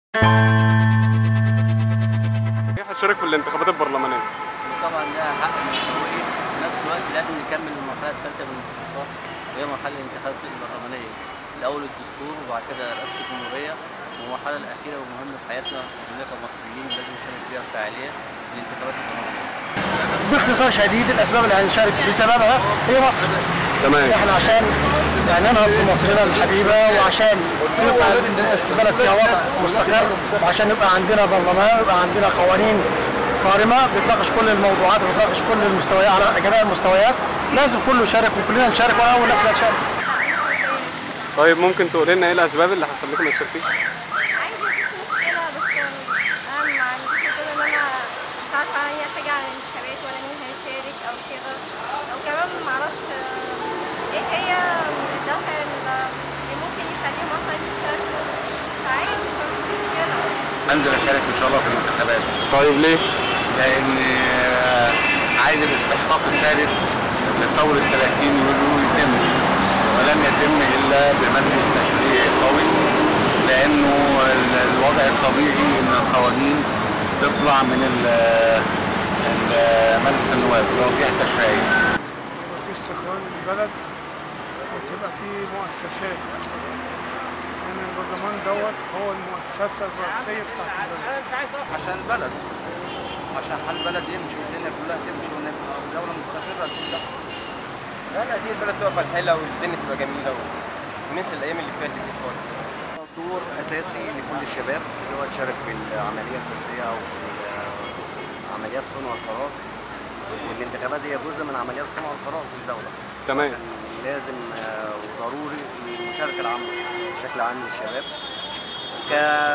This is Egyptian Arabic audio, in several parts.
هتشارك في الانتخابات البرلمانيه طبعا ده حق مشروعي في نفس الوقت لازم نكمل المرحله الثالثه من الاستحقاق وهي مرحله الانتخابات البرلمانيه الاول الدستور وبعد كده رئاسه الجمهوريه والمرحله الاخيره والمهمه في حياتنا كلنا كمصريين لازم نشارك فيها بفعاليه الانتخابات البرلمانيه باختصار شديد الاسباب اللي هنشارك بسببها هي مصر تمام احنا عشان يعني ننهض بمصرنا الحبيبه وعشان يبقى البلد فيها وضع مستقر وعشان يبقى عندنا برلمان ويبقى عندنا قوانين صارمه بتناقش كل الموضوعات وبتناقش كل المستويات على جميع المستويات لازم كله يشارك وكلنا نشارك وانا اول ناس اللي هتشارك طيب ممكن تقول لنا ايه الاسباب اللي هتخليكم ما تشاركيش عادي مفيش مشكلة بس أنا ما عنديش مشكلة إن أنا مش عارفة أي حاجة عن الانتخابات ولا مين هيشارك أو كده أو كمان معرفش إيه هي الدافع اللي ممكن يخليهم أصلا يشاركوا فعادي مفيش مشكلة انزل اشارك ان شاء الله في الانتخابات طيب ليه لان آه، عايز الاستحقاق الثالث لثوره 30 يوليو يتم ولن يتم الا بمجلس تشريعي قوي لانه ال- الوضع الطبيعي ان القوانين تطلع من ال- ال- مجلس النواب اللي هو جهه تشريعيه يبقى في استقرار للبلد وتبقى في مؤسسات لأن البرلمان دوت هو المؤسسة الرئيسية بتاعت البلد عشان البلد عشان حال البلد يمشي والدنيا كلها تمشي ونبقى دوله مستقره كلها لا لا عايزين البلد تقف على الحيله والدنيا تبقى جميله وننسى الايام اللي فاتت دي خالص دور اساسي لكل الشباب اللي هو يشارك في العمليه السياسيه او في عمليات صنع القرار والانتخابات هي جزء من عمليات صنع القرار في الدوله تمام كان لازم آه، وضروري المشاركه العامه بشكل عام للشباب ك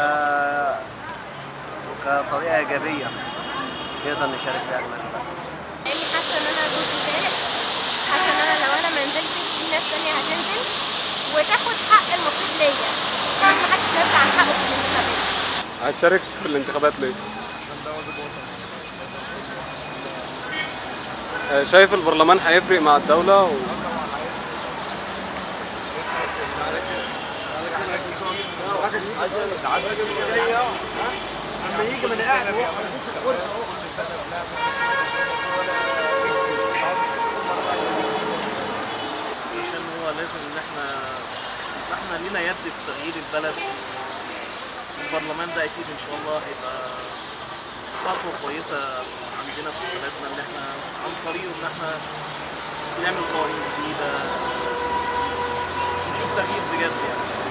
كطريقه ايجابيه نقدر نشارك فيها اجمل البلد لأني حاسة إن أنا صوتي فارق حاسة إن أنا لو أنا ما نزلتش في ناس تانية هتنزل وتاخد حق المفروض ليا كمان محدش نازل عن حقه في الانتخابات هتشارك في الانتخابات ليه آه، شايف البرلمان هيفرق مع الدولة و... عشان هو لازم ان احنا احنا لينا يد في تغيير البلد البرلمان ده اكيد ان شاء الله هيبقى خطوه كويسه عندنا في بلدنا ان احنا عن طريقه ان احنا نعمل قوانين جديده نشوف تغيير بجد يعني